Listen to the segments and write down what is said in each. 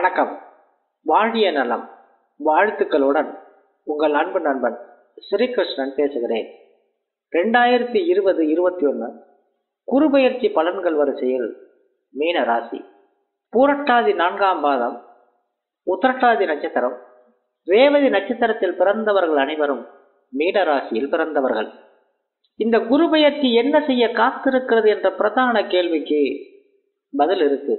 வணக்கம் வாழிய நலம் வாழ்த்துக்களுடன் உங்கள் அன்பு நண்பன் ஸ்ரீகிருஷ்ணன் பேசுகிறேன் ரெண்டாயிரத்தி இருபது இருபத்தி ஒன்று குறுபெயர்ச்சி பலன்கள் வரிசையில் மீன ராசி பூரட்டாதி நான்காம் பாதம் உத்திரட்டாதி நட்சத்திரம் ரேவதி நட்சத்திரத்தில் பிறந்தவர்கள் அனைவரும் மீன ராசியில் பிறந்தவர்கள் இந்த குரு பெயர்ச்சி என்ன செய்ய காத்திருக்கிறது என்ற பிரதான கேள்விக்கு பதில் இருக்கு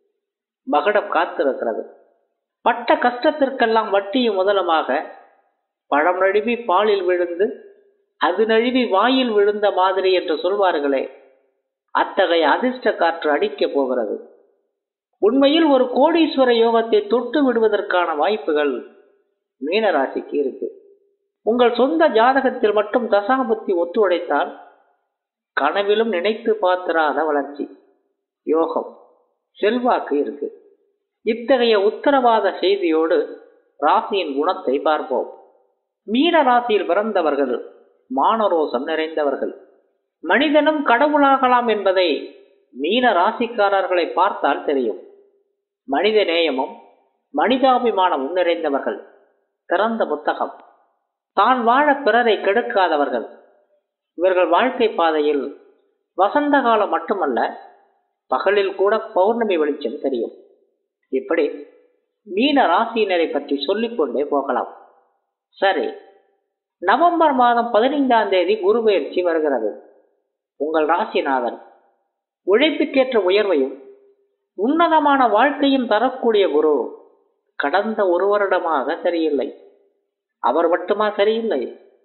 மகடம் காத்திருக்கிறது பட்ட கஷ்டத்திற்கெல்லாம் வட்டியும் முதலமாக பழம் நழுவி பாலில் விழுந்து அது நழுவி வாயில் விழுந்த மாதிரி என்று சொல்வார்களே அத்தகைய அதிர்ஷ்ட காற்று அடிக்கப் போகிறது உண்மையில் ஒரு கோடீஸ்வர யோகத்தை தொட்டு விடுவதற்கான வாய்ப்புகள் மீனராசிக்கு இருக்கு உங்கள் சொந்த ஜாதகத்தில் மட்டும் தசாபுத்தி ஒத்துழைத்தால் கனவிலும் நினைத்து பார்த்திராத வளர்ச்சி யோகம் செல்வாக்கு இருக்கு இத்தகைய உத்தரவாத செய்தியோடு ராசியின் குணத்தை பார்ப்போம் மீன ராசியில் பிறந்தவர்கள் மானரோசம் நிறைந்தவர்கள் மனிதனும் கடவுளாகலாம் என்பதை மீன ராசிக்காரர்களை பார்த்தால் தெரியும் மனித நேயமும் மனிதாபிமானமும் நிறைந்தவர்கள் திறந்த புத்தகம் தான் வாழ பிறரை கெடுக்காதவர்கள் இவர்கள் வாழ்க்கை பாதையில் வசந்த காலம் மட்டுமல்ல பகலில் கூட பௌர்ணமி வெளிச்சம் தெரியும் இப்படி மீன ராசியினரை பற்றி சொல்லிக்கொண்டே போகலாம் சரி நவம்பர் மாதம் பதினைந்தாம் தேதி குரு பயிற்சி வருகிறது உங்கள் ராசிநாதன் உழைப்புக்கேற்ற உயர்வையும் உன்னதமான வாழ்க்கையும் தரக்கூடிய குரு கடந்த ஒரு வருடமாக சரியில்லை அவர் மட்டுமா சரியில்லை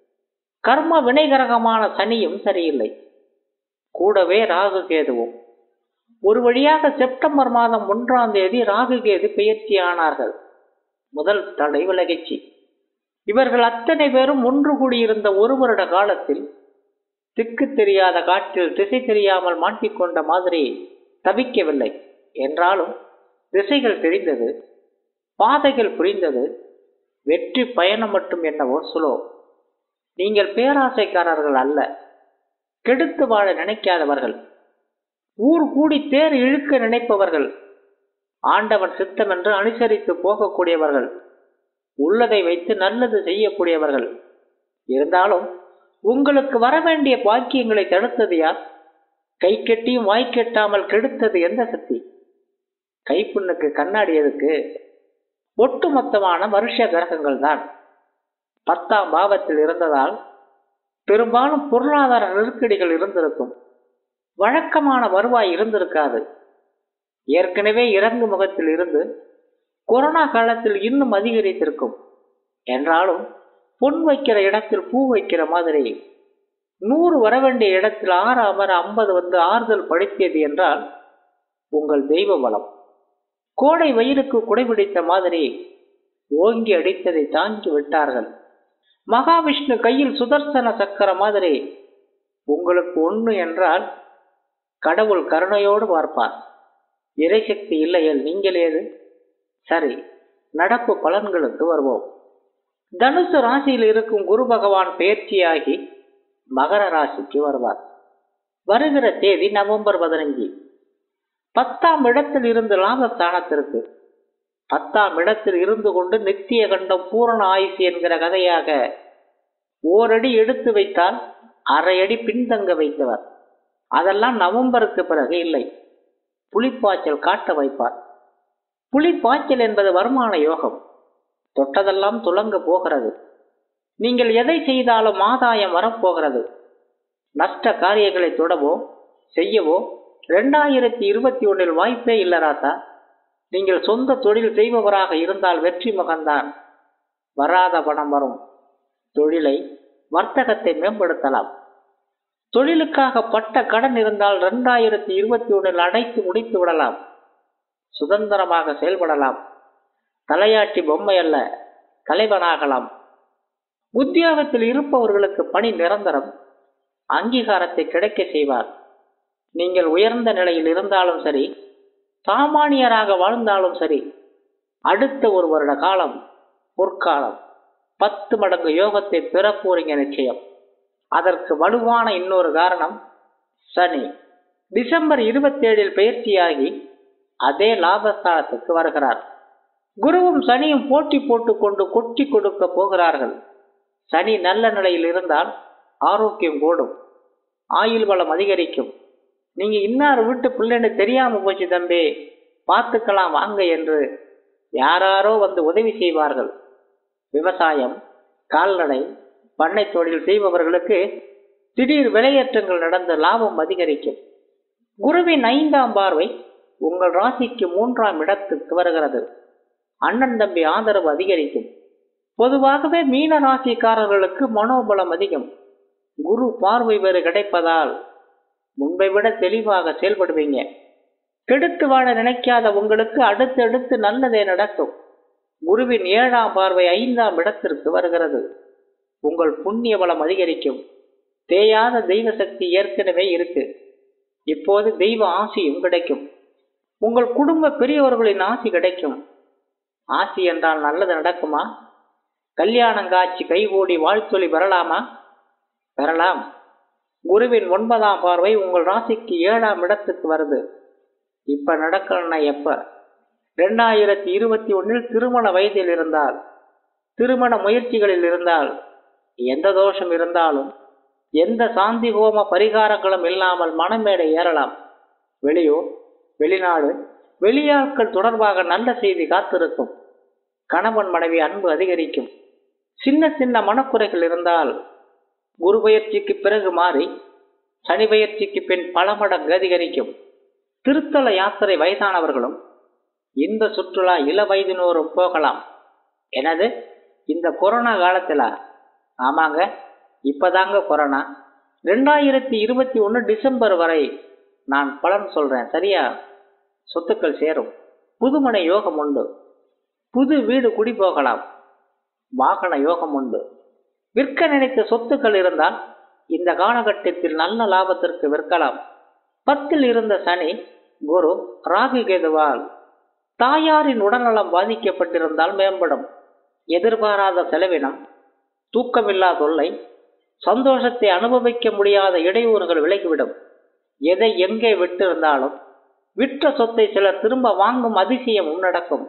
கர்ம வினைகரகமான சனியும் சரியில்லை கூடவே ராகு கேதுவும் ஒரு வழியாக செப்டம்பர் மாதம் ஒன்றாம் தேதி ராகு கேது பெயர்ச்சி ஆனார்கள் முதல் தடை விலகிச்சு இவர்கள் அத்தனை பேரும் ஒன்று கூடியிருந்த ஒரு வருட காலத்தில் திக்கு தெரியாத காற்றில் திசை தெரியாமல் மாட்டிக்கொண்ட மாதிரி தவிக்கவில்லை என்றாலும் திசைகள் தெரிந்தது பாதைகள் புரிந்தது வெற்றி பயணம் மட்டும் என்னவோ சுலோ நீங்கள் பேராசைக்காரர்கள் அல்ல கெடுத்து வாழ நினைக்காதவர்கள் ஊர் கூடி தேர் இழுக்க நினைப்பவர்கள் ஆண்டவன் சித்தம் என்று அனுசரித்து போகக்கூடியவர்கள் உள்ளதை வைத்து நல்லது செய்யக்கூடியவர்கள் இருந்தாலும் உங்களுக்கு வர வேண்டிய பாக்கியங்களை தடுத்தது யார் கை கெட்டியும் வாய் கெட்டாமல் கெடுத்தது எந்த சக்தி கைப்புண்ணுக்கு கண்ணாடி எதுக்கு ஒட்டுமொத்தமான வருஷ கிரகங்கள் தான் பத்தாம் பாவத்தில் இருந்ததால் பெரும்பாலும் பொருளாதார நெருக்கடிகள் இருந்திருக்கும் வழக்கமான வருவாய் இருந்திருக்காது ஏற்கனவே இறங்கு முகத்தில் இருந்து கொரோனா காலத்தில் இன்னும் அதிகரித்திருக்கும் என்றாலும் பொன் வைக்கிற இடத்தில் பூ வைக்கிற மாதிரி நூறு வர வேண்டிய இடத்தில் ஆறு அமர ஐம்பது வந்து ஆறுதல் படுத்தியது என்றால் உங்கள் தெய்வ பலம் கோடை வயிறுக்கு குடைபிடித்த மாதிரி ஓங்கி அடித்ததை தாங்கி விட்டார்கள் மகாவிஷ்ணு கையில் சுதர்சன சக்கர மாதிரி உங்களுக்கு ஒன்று என்றால் கடவுள் கருணையோடு பார்ப்பார் இறைசக்தி இல்லையல் நீங்கள் ஏது சரி நடப்பு பலன்களுக்கு வருவோம் தனுசு ராசியில் இருக்கும் குரு பகவான் பெயர்ச்சியாகி மகர ராசிக்கு வருவார் வருகிற தேதி நவம்பர் பதினஞ்சு பத்தாம் இடத்தில் இருந்து லாபஸ்தானத்திற்கு பத்தாம் இடத்தில் இருந்து கொண்டு நித்திய கண்டம் பூரண ஆயுசு என்கிற கதையாக ஓரடி எடுத்து வைத்தால் அரை அடி பின்தங்க வைத்தவர் அதெல்லாம் நவம்பருக்கு பிறகு இல்லை புலிப்பாய்ச்சல் காட்ட வைப்பார் புலிப்பாய்ச்சல் என்பது வருமான யோகம் தொட்டதெல்லாம் துலங்க போகிறது நீங்கள் எதை செய்தாலும் ஆதாயம் வரப்போகிறது நஷ்ட காரியங்களை தொடவோ செய்யவோ ரெண்டாயிரத்தி இருபத்தி ஒன்றில் வாய்ப்பே இல்லை ராசா நீங்கள் சொந்த தொழில் செய்பவராக இருந்தால் வெற்றி முகம்தான் வராத பணம் வரும் தொழிலை வர்த்தகத்தை மேம்படுத்தலாம் தொழிலுக்காக பட்ட கடன் இருந்தால் ரெண்டாயிரத்தி இருபத்தி ஒன்றில் அடைத்து முடித்து விடலாம் சுதந்திரமாக செயல்படலாம் தலையாட்டி பொம்மை அல்ல தலைவனாகலாம் உத்தியோகத்தில் இருப்பவர்களுக்கு பணி நிரந்தரம் அங்கீகாரத்தை கிடைக்க செய்வார் நீங்கள் உயர்ந்த நிலையில் இருந்தாலும் சரி சாமானியராக வாழ்ந்தாலும் சரி அடுத்த ஒரு வருட காலம் பொற்காலம் பத்து மடங்கு யோகத்தை பெற போறீங்க நிச்சயம் அதற்கு வலுவான இன்னொரு காரணம் சனி டிசம்பர் இருபத்தேழில் பயிற்சியாகி அதே லாபஸ்தானத்துக்கு வருகிறார் குருவும் சனியும் போட்டி போட்டுக் கொண்டு கொட்டி கொடுக்க போகிறார்கள் சனி நல்ல நிலையில் இருந்தால் ஆரோக்கியம் கூடும் ஆயுள் வளம் அதிகரிக்கும் நீங்க இன்னார் வீட்டு பிள்ளைன்னு தெரியாம போச்சு தம்பி பார்த்துக்கலாம் வாங்க என்று யாராரோ வந்து உதவி செய்வார்கள் விவசாயம் கால்நடை பண்ணை தொழில் செய்பவர்களுக்கு திடீர் விலையேற்றங்கள் நடந்து லாபம் அதிகரிக்கும் குருவின் ஐந்தாம் பார்வை உங்கள் ராசிக்கு மூன்றாம் இடத்துக்கு வருகிறது அண்ணன் தம்பி ஆதரவு அதிகரிக்கும் பொதுவாகவே மீன ராசிக்காரர்களுக்கு மனோபலம் அதிகம் குரு பார்வை வேறு கிடைப்பதால் முன்பை விட தெளிவாக செயல்படுவீங்க கெடுத்து வாழ நினைக்காத உங்களுக்கு அடுத்தடுத்து நல்லதே நடக்கும் குருவின் ஏழாம் பார்வை ஐந்தாம் இடத்திற்கு வருகிறது உங்கள் புண்ணிய பலம் அதிகரிக்கும் தேயாத தெய்வ சக்தி ஏற்கனவே இருக்கு இப்போது தெய்வ ஆசியும் கிடைக்கும் உங்கள் குடும்ப பெரியவர்களின் ஆசி கிடைக்கும் ஆசி என்றால் நல்லது நடக்குமா கல்யாணம் காட்சி கைகூடி வாழ்த்தொலி பெறலாமா பெறலாம் குருவின் ஒன்பதாம் பார்வை உங்கள் ராசிக்கு ஏழாம் இடத்துக்கு வருது இப்ப நடக்கணும்னா எப்ப ரெண்டாயிரத்தி இருபத்தி ஒன்னில் திருமண வயதில் இருந்தால் திருமண முயற்சிகளில் இருந்தால் எந்த தோஷம் இருந்தாலும் எந்த சாந்தி ஹோம பரிகாரங்களும் இல்லாமல் மனமேடை ஏறலாம் வெளியூர் வெளிநாடு வெளியாட்கள் தொடர்பாக நல்ல செய்தி காத்திருக்கும் கணவன் மனைவி அன்பு அதிகரிக்கும் சின்ன சின்ன மனக்குறைகள் இருந்தால் குரு பயிற்சிக்கு பிறகு மாறி சனி பயிற்சிக்கு பின் பல மடங்கு அதிகரிக்கும் திருத்தல யாத்திரை வயதானவர்களும் இந்த சுற்றுலா இள வயதினோரும் போகலாம் எனது இந்த கொரோனா காலத்துல ஆமாங்க இப்பதாங்க கொரோனா ரெண்டாயிரத்தி இருபத்தி ஒன்று டிசம்பர் வரை நான் பலன் சொல்றேன் சரியா சொத்துக்கள் சேரும் புதுமனை யோகம் உண்டு புது வீடு குடி போகலாம் வாகன யோகம் உண்டு விற்க நினைத்த சொத்துக்கள் இருந்தால் இந்த காலகட்டத்தில் நல்ல லாபத்திற்கு விற்கலாம் பத்தில் இருந்த சனி குரு ராகு கேதுவால் தாயாரின் உடல்நலம் பாதிக்கப்பட்டிருந்தால் மேம்படும் எதிர்பாராத செலவினம் தூக்கமில்லா தொல்லை சந்தோஷத்தை அனுபவிக்க முடியாத இடையூறுகள் விலகிவிடும் எதை எங்கே விட்டிருந்தாலும் விற்ற சொத்தை சிலர் திரும்ப வாங்கும் அதிசயம் நடக்கும்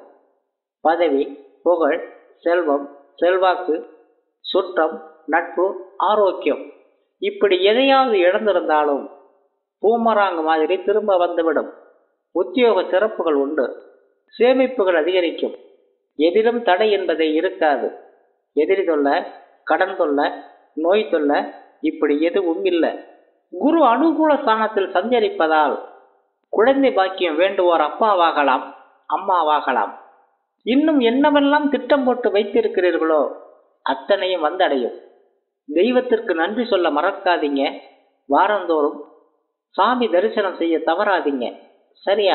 பதவி புகழ் செல்வம் செல்வாக்கு சுற்றம் நட்பு ஆரோக்கியம் இப்படி எதையாவது இழந்திருந்தாலும் பூமராங்கு மாதிரி திரும்ப வந்துவிடும் உத்தியோக சிறப்புகள் உண்டு சேமிப்புகள் அதிகரிக்கும் எதிலும் தடை என்பதே இருக்காது எதிரி தொல்ல கடன் தொல்ல நோய் தொல்ல இப்படி எதுவும் இல்லை குரு அனுகூல ஸ்தானத்தில் சஞ்சரிப்பதால் குழந்தை பாக்கியம் வேண்டுவோர் அப்பாவாகலாம் அம்மாவாகலாம் இன்னும் என்னவெல்லாம் திட்டம் போட்டு வைத்திருக்கிறீர்களோ அத்தனையும் வந்தடையும் தெய்வத்திற்கு நன்றி சொல்ல மறக்காதீங்க வாரந்தோறும் சாமி தரிசனம் செய்ய தவறாதீங்க சரியா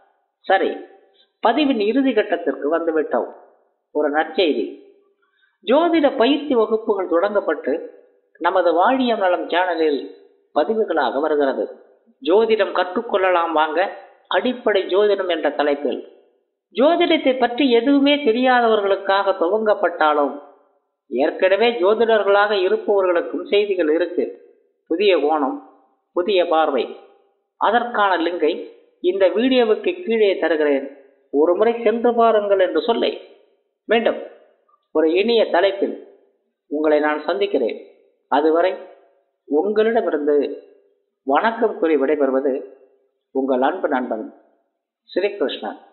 சரி பதிவின் இறுதி கட்டத்திற்கு வந்துவிட்டோம் ஒரு நற்செய்தி ஜோதிட பயிற்சி வகுப்புகள் தொடங்கப்பட்டு நமது வாழியம் நலம் சேனலில் பதிவுகளாக வருகிறது ஜோதிடம் கற்றுக்கொள்ளலாம் வாங்க அடிப்படை ஜோதிடம் என்ற தலைப்பில் ஜோதிடத்தை பற்றி எதுவுமே தெரியாதவர்களுக்காக துவங்கப்பட்டாலும் ஏற்கனவே ஜோதிடர்களாக இருப்பவர்களுக்கும் செய்திகள் இருக்கு புதிய கோணம் புதிய பார்வை அதற்கான லிங்கை இந்த வீடியோவுக்கு கீழே தருகிறேன் ஒரு முறை சென்று பாருங்கள் என்று சொல்லை மீண்டும் ஒரு இனிய தலைப்பில் உங்களை நான் சந்திக்கிறேன் அதுவரை உங்களிடமிருந்து வணக்கம் கூறி விடைபெறுவது உங்கள் அன்பு நண்பன் ஸ்ரீகிருஷ்ணன்